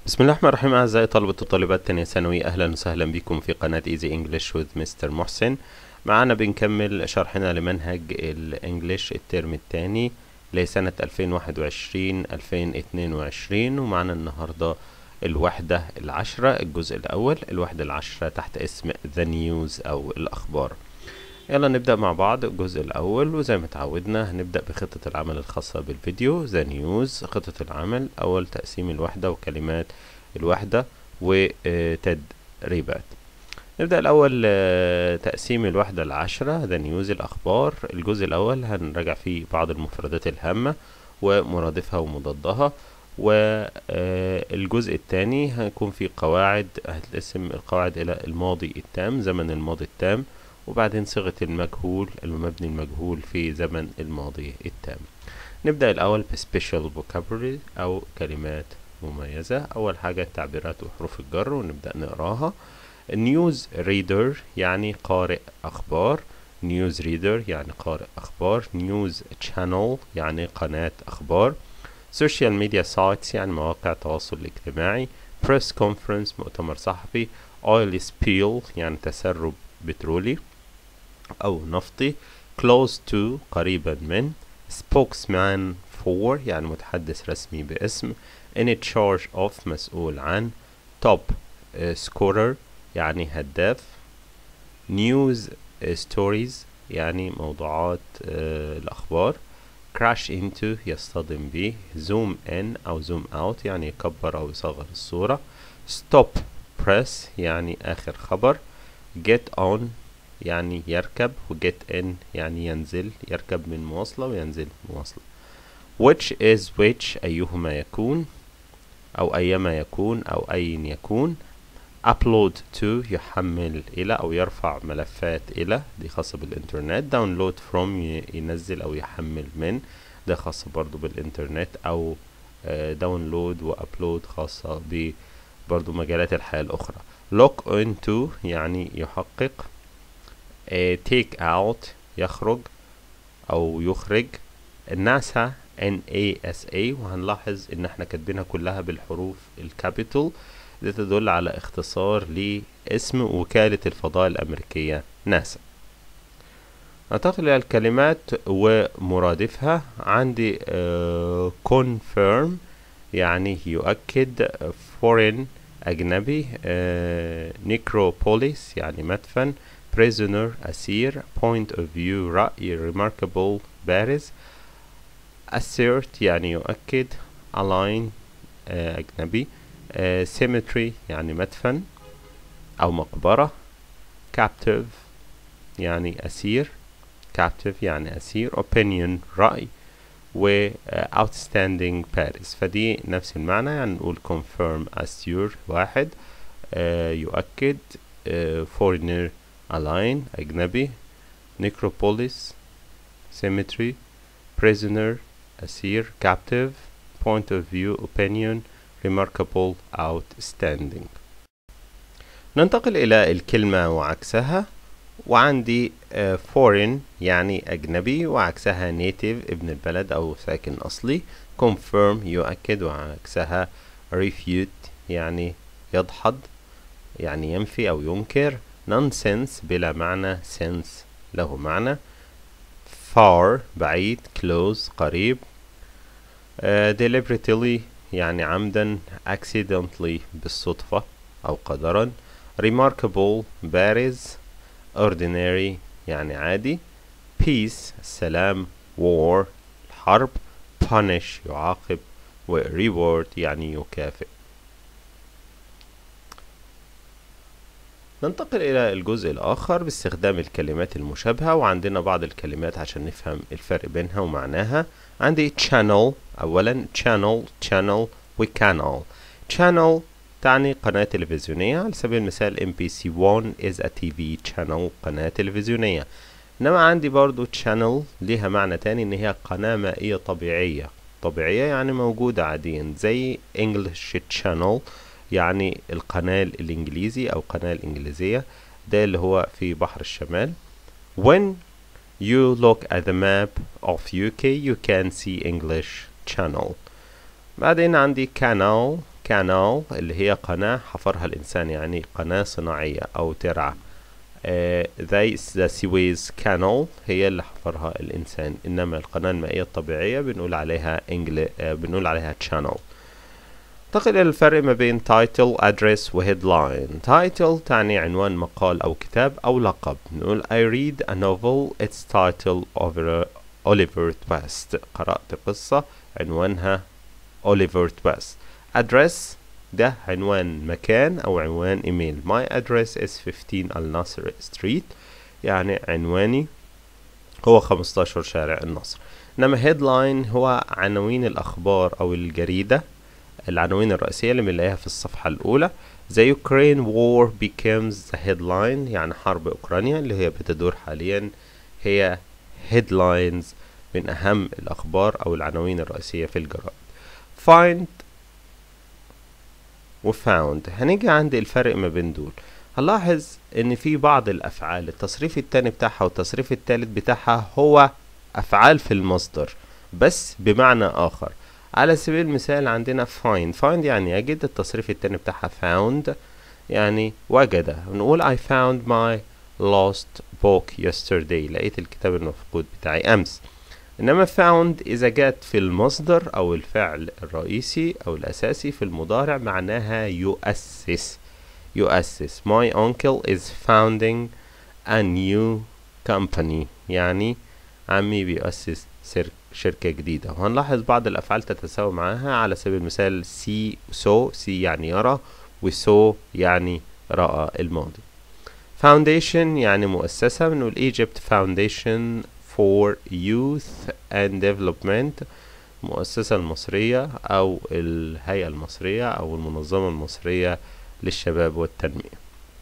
بسم الله الرحمن الرحيم أعزائي طلبة وطالبات تانية ثانوي أهلا وسهلا بكم في قناة Easy English with Mr. محسن معانا بنكمل شرحنا لمنهج الإنجليش الترم الثاني لسنة 2021 2022 ومعانا النهاردة الوحدة العشرة الجزء الأول الوحدة العشرة تحت اسم The News أو الأخبار يلا نبدأ مع بعض الجزء الأول وزي ما تعودنا هنبدأ بخطة العمل الخاصة بالفيديو The News خطة العمل أول تقسيم الوحدة وكلمات الوحدة وتدريبات نبدأ الأول آه، تقسيم الوحدة العشرة The News الأخبار الجزء الأول هنراجع فيه بعض المفردات الهامة ومرادفها ومضادها والجزء الثاني هيكون فيه قواعد هتقسم القواعد إلى الماضي التام زمن الماضي التام وبعدين صيغة المجهول المبني المجهول في زمن الماضي التام نبدأ الأول ب special vocabulary أو كلمات مميزة أول حاجة التعبيرات وحروف الجر ونبدأ نقراها نيوز ريدر يعني قارئ أخبار نيوز ريدر يعني قارئ أخبار نيوز channel يعني قناة أخبار سوشيال ميديا سايتس يعني مواقع التواصل الاجتماعي بريس كونفرنس مؤتمر صحفي oil spill يعني تسرب بترولي أو نفطي close to قريبا من spokesman for يعني متحدث رسمي باسم in charge of مسؤول عن top uh, scorer يعني هداف news uh, stories يعني موضوعات uh, الأخبار crash into يصطدم به zoom in أو zoom out يعني يكبر أو يصغر الصورة stop press يعني آخر خبر get on يعني يركب و get in يعني ينزل يركب من مواصلة وينزل مواصلة which is which أيهما يكون أو أيما يكون أو أين يكون upload to يحمل إلى أو يرفع ملفات إلى دي خاصة بالإنترنت download from ي- ينزل أو يحمل من ده خاصة برضو بالإنترنت أو داونلود وأبلود خاصة ب برضو مجالات الحياة الأخرى look into يعني يحقق آه، take out يخرج أو يخرج ناسا NASA وهنلاحظ إن احنا كاتبينها كلها بالحروف الكابيتال دي تدل على اختصار لاسم وكالة الفضاء الأمريكية ناسا ننتقل إلى الكلمات ومرادفها عندي آه confirm يعني يؤكد foreign أجنبي آه necropolis يعني مدفن prisoner أسير point of view رأي remarkable بارز assert يعني يؤكد align آه أجنبي آه cemetery يعني مدفن أو مقبرة captive يعني أسير captive يعني أسير opinion رأي و آه، outstanding Paris فدي نفس المعنى يعني نقول confirm assure واحد آه، يؤكد آه، foreigner align أجنبي necropolis cemetery prisoner أسير captive point of view opinion remarkable outstanding ننتقل إلى الكلمة وعكسها وعندي آه، foreign يعني أجنبي وعكسها native ابن البلد أو ساكن أصلي confirm يؤكد وعكسها refute يعني يدحض يعني ينفي أو ينكر nonsense بلا معنى sense له معنى far بعيد close قريب آه، deliberately يعني عمدا accidentally بالصدفة أو قدرا remarkable بارز ordinary يعني عادي peace السلام war الحرب punish يعاقب و reward يعني يكافئ ننتقل إلى الجزء الآخر باستخدام الكلمات المشابهة وعندنا بعض الكلمات عشان نفهم الفرق بينها ومعناها عندي channel أولا channel channel و canal channel تعني قناة تلفزيونية على سبيل المثال MPC1 is a TV channel قناة تلفزيونية إنما عندي برضو channel ليها معنى تاني إن هي قناة مائية طبيعية طبيعية يعني موجودة عاديا زي English channel يعني القناة الإنجليزي أو قناة الإنجليزية ده اللي هو في بحر الشمال When you look at the map of UK you can see English channel بعدين عندي canal canal اللي هي قناة حفرها الإنسان يعني قناة صناعية أو ترعة آه، the, the Suez Canal هي اللي حفرها الإنسان إنما القناة المائية الطبيعية بنقول عليها إنجل... آه، بنقول عليها channel انتقل إلى الفرق ما بين title, address و headline title تعني عنوان مقال أو كتاب أو لقب نقول I read a novel its title over Oliver Twist قرأت قصة عنوانها Oliver Twist address ده عنوان مكان أو عنوان إيميل my address is 15 النصر street يعني عنواني هو 15 شارع النصر إنما headline هو عناوين الأخبار أو الجريدة العناوين الرئيسية اللي بنلاقيها في الصفحة الأولى The Ukraine war becomes the headline يعني حرب أوكرانيا اللي هي بتدور حاليا هي headlines من أهم الأخبار أو العناوين الرئيسية في الجرائد find و found هنيجي عند الفرق ما بين دول هنلاحظ ان في بعض الافعال التصريف التاني بتاعها والتصريف التالت بتاعها هو افعال في المصدر بس بمعنى اخر على سبيل المثال عندنا find find يعني يجد التصريف التاني بتاعها found يعني وجد نقول I found my lost book yesterday لقيت الكتاب المفقود بتاعي أمس إنما found إذا جت في المصدر أو الفعل الرئيسي أو الأساسي في المضارع معناها يؤسس يؤسس My uncle is founding a new company يعني عمي بيؤسس سر- شركة جديدة وهنلاحظ بعض الأفعال تتساوى معاها على سبيل المثال see so see يعني يرى و so يعني رأى الماضي foundation يعني مؤسسة بنقول Egypt Foundation for Youth and Development المؤسسة المصرية أو الهيئة المصرية أو المنظمة المصرية للشباب والتنمية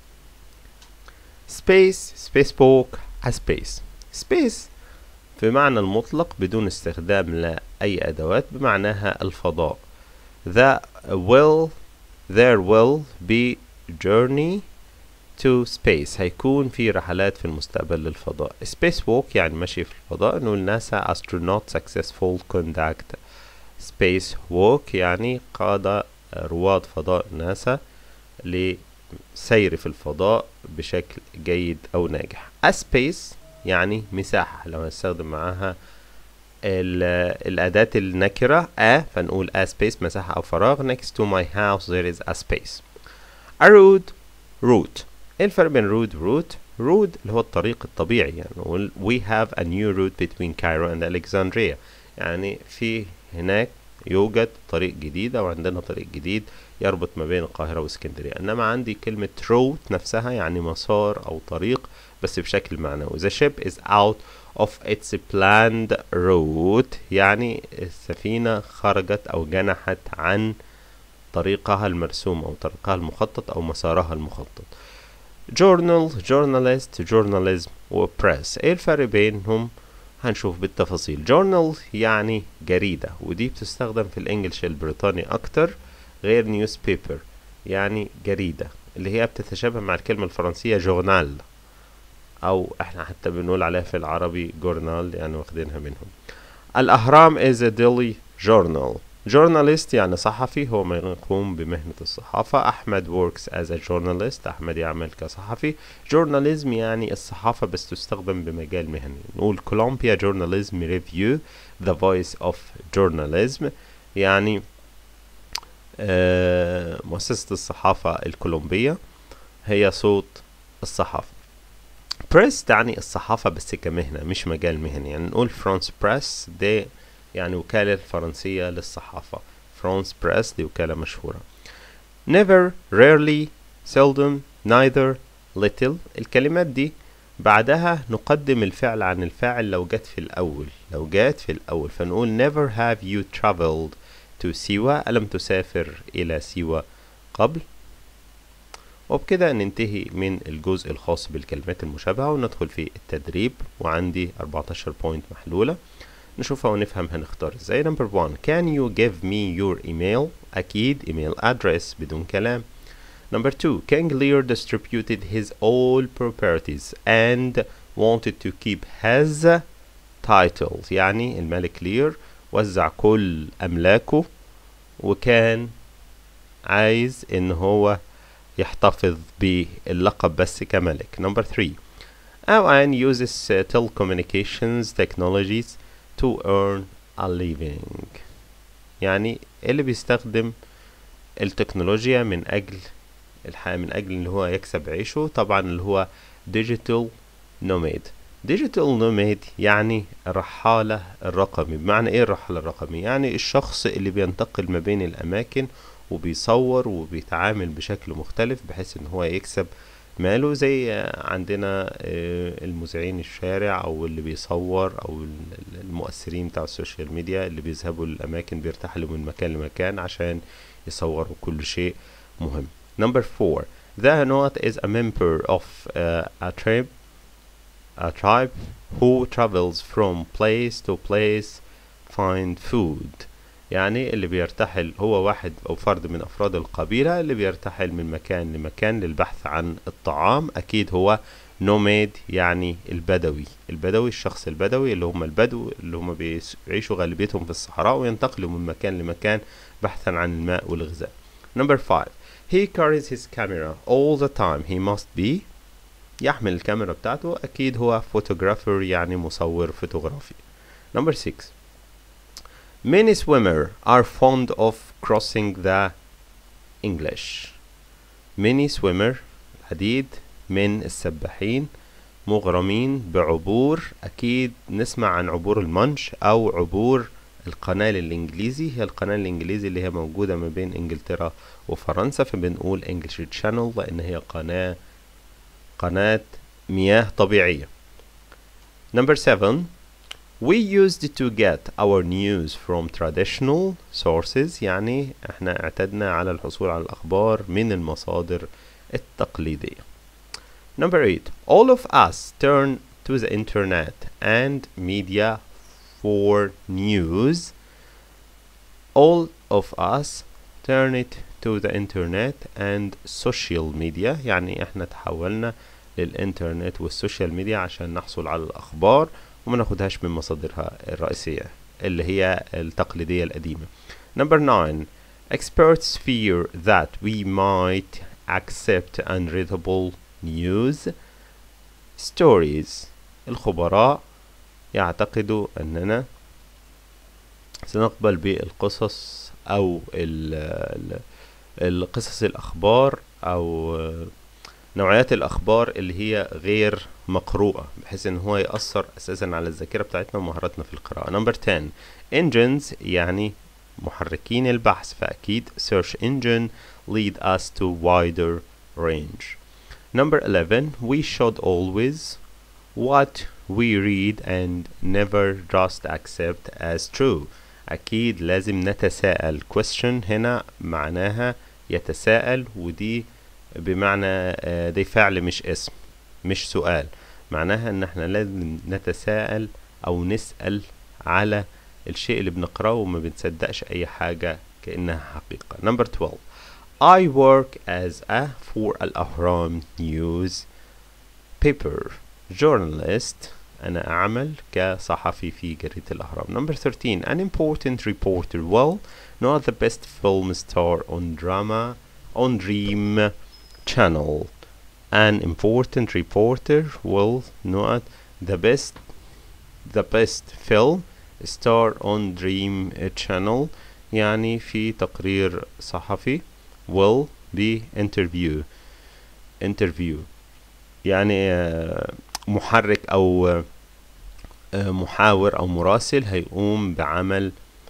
space spacebook a space space في معنى المطلق بدون استخدام لأي أدوات بمعناها الفضاء the will there will be journey to space هيكون في رحلات في المستقبل للفضاء space walk يعني مشي في الفضاء نقول ناسا astronaut successful conduct space walk يعني قاد رواد فضاء ناسا لسير في الفضاء بشكل جيد أو ناجح a space يعني مساحة لو هنستخدم معاها ال- الأداة النكرة a فنقول a space مساحة أو فراغ next to my house there is a space a road route ايه الفرق بين road route road اللي هو الطريق الطبيعي يعني نقول we have a new route between Cairo and Alexandria يعني في هناك يوجد طريق جديد أو عندنا طريق جديد يربط ما بين القاهرة واسكندرية إنما عندي كلمة route نفسها يعني مسار أو طريق بس بشكل معنوي the ship is out of its planned route يعني السفينة خرجت أو جنحت عن طريقها المرسوم أو طريقها المخطط أو مسارها المخطط journal journalist journalism و press ايه الفرق بينهم هنشوف بالتفاصيل journal يعني جريدة ودي بتستخدم في الانجليش البريطاني اكتر غير newspaper يعني جريدة اللي هي بتتشابه مع الكلمة الفرنسية جورنال او احنا حتى بنقول عليها في العربي جورنال يعني واخدينها منهم الاهرام is a daily journal journalist يعني صحفي هو من يقوم بمهنة الصحافة أحمد works as a journalist أحمد يعمل كصحفي journalism يعني الصحافة بس تستخدم بمجال مهني نقول Columbia Journalism Review the voice of journalism يعني آه مؤسسة الصحافة الكولومبية هي صوت الصحافة بريس تعني الصحافة بس كمهنة مش مجال مهني يعني نقول فرانس بريس دي يعني وكالة فرنسية للصحافة فرانس بريس دي وكالة مشهورة never rarely seldom neither little الكلمات دي بعدها نقدم الفعل عن الفاعل لو جت في الأول لو جت في الأول فنقول never have you traveled to سيوة ألم تسافر إلى سيوة قبل وبكده ننتهي من الجزء الخاص بالكلمات المشابهة وندخل في التدريب وعندي 14 بوينت محلولة نشوفها ونفهم هنختار ازاي number one can you give me your email أكيد email address بدون كلام number two King Lear distributed his all properties and wanted to keep his titles يعني الملك لير وزع كل أملاكه وكان عايز ان هو يحتفظ باللقب بس كملك number 3 أوان uses uh, telecommunications technologies to earn a living يعني اللي بيستخدم التكنولوجيا من أجل الحياة من أجل اللي هو يكسب عيشه طبعا اللي هو digital nomad digital nomad يعني الرحالة الرقمي بمعنى ايه الرحالة الرقمي يعني الشخص اللي بينتقل ما بين الأماكن وبيصور وبيتعامل بشكل مختلف بحيث ان هو يكسب ماله زي عندنا المذيعين الشارع او اللي بيصور او المؤثرين بتاع السوشيال ميديا اللي بيذهبوا للاماكن بيرتحلوا من مكان لمكان عشان يصوروا كل شيء مهم number four the Hanot is a member of uh, a tribe a tribe who travels from place to place find food يعني اللي بيرتحل هو واحد أو فرد من أفراد القبيلة اللي بيرتحل من مكان لمكان للبحث عن الطعام أكيد هو نوميد يعني البدوي البدوي الشخص البدوي اللي هم البدو اللي هم بيعيشوا غالبيتهم في الصحراء وينتقلوا من مكان لمكان بحثا عن الماء والغذاء number five he carries his camera all the time he must be يحمل الكاميرا بتاعته أكيد هو photographer يعني مصور فوتوغرافي number six Many swimmers are fond of crossing the English. Many swimmer العديد من السباحين مغرمين بعبور أكيد نسمع عن عبور المانش أو عبور القناة الإنجليزي هي القناة الإنجليزي اللي هي موجودة ما بين إنجلترا وفرنسا فبنقول English Channel لأن هي قناة قناة مياه طبيعية. Number seven We used to get our news from traditional sources يعني احنا اعتدنا على الحصول على الأخبار من المصادر التقليدية. Number eight, all of us turn to the internet and media for news. All of us turn it to the internet and social media يعني احنا تحولنا للإنترنت والسوشيال ميديا عشان نحصل على الأخبار وما ناخدهاش من مصادرها الرئيسية اللي هي التقليدية القديمة. Number nine, experts fear that we might accept unreadable news stories. الخبراء يعتقدوا أننا سنقبل بالقصص أو القصص الأخبار أو نوعيات الأخبار اللي هي غير مقروءة بحيث ان هو يأثر اساسا على الذاكرة بتاعتنا ومهاراتنا في القراءة نمبر 10 engines يعني محركين البحث فأكيد search engine lead us to wider range number 11 we should always what we read and never just accept as true أكيد لازم نتساءل question هنا معناها يتساءل ودي بمعنى دي فعل مش اسم مش سؤال معناها ان احنا لازم نتساءل او نسأل على الشيء اللي بنقراه وما بنصدقش اي حاجة كأنها حقيقة number 12 I work as a for الأهرام news paper journalist أنا أعمل كصحفي في جريدة الأهرام number 13 an important reporter well not the best film star on drama on dream channel an important reporter will not the best the best film star on dream channel يعني في تقرير صحفي will be interview interview يعني محرك او محاور او مراسل هيقوم بعمل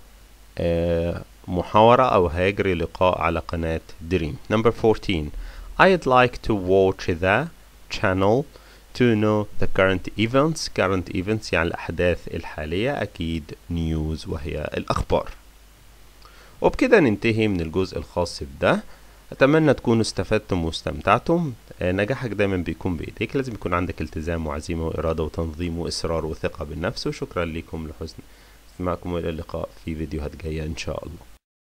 محاورة او هيجري لقاء على قناة دريم number 14 I'd like to watch the channel to know the current events current events يعني الأحداث الحالية أكيد news وهي الأخبار وبكده ننتهي من الجزء الخاص بده أتمنى تكونوا استفدتم واستمتعتم نجاحك دايما بيكون بإيديك لازم يكون عندك التزام وعزيمة وإرادة وتنظيم وإصرار وثقة بالنفس وشكرا لكم لحسن استماعكم وإلى اللقاء في فيديوهات جاية إن شاء الله